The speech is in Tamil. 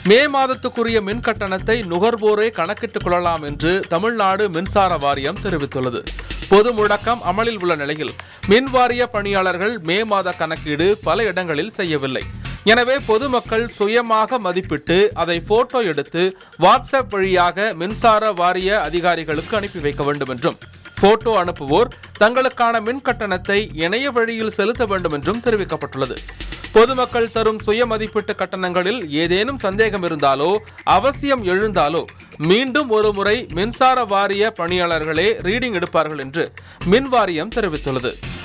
மே மாதத்துக்குரிய மின் கட்டணத்தை நுகர்வோரே கணக்கிட்டுக் கொள்ளலாம் என்று தமிழ்நாடு மின்சார வாரியம் தெரிவித்துள்ளது பொது முடக்கம் அமலில் உள்ள நிலையில் மின் வாரிய பணியாளர்கள் மே மாத கணக்கீடு பல இடங்களில் செய்யவில்லை எனவே பொதுமக்கள் சுயமாக மதிப்பிட்டு அதை போட்டோ எடுத்து வாட்ஸ்அப் வழியாக மின்சார வாரிய அதிகாரிகளுக்கு அனுப்பி வைக்க வேண்டும் என்றும் போட்டோ அனுப்புவோர் தங்களுக்கான மின் கட்டணத்தை இணைய வழியில் செலுத்த வேண்டும் என்றும் தெரிவிக்கப்பட்டுள்ளது பொதுமக்கள் தரும் சுய மதிப்பீட்டு கட்டணங்களில் ஏதேனும் சந்தேகம் இருந்தாலோ அவசியம் எழுந்தாலோ மீண்டும் ஒரு முறை மின்சார வாரிய பணியாளர்களே ரீடிங் எடுப்பார்கள் என்று மின் வாரியம் தெரிவித்துள்ளது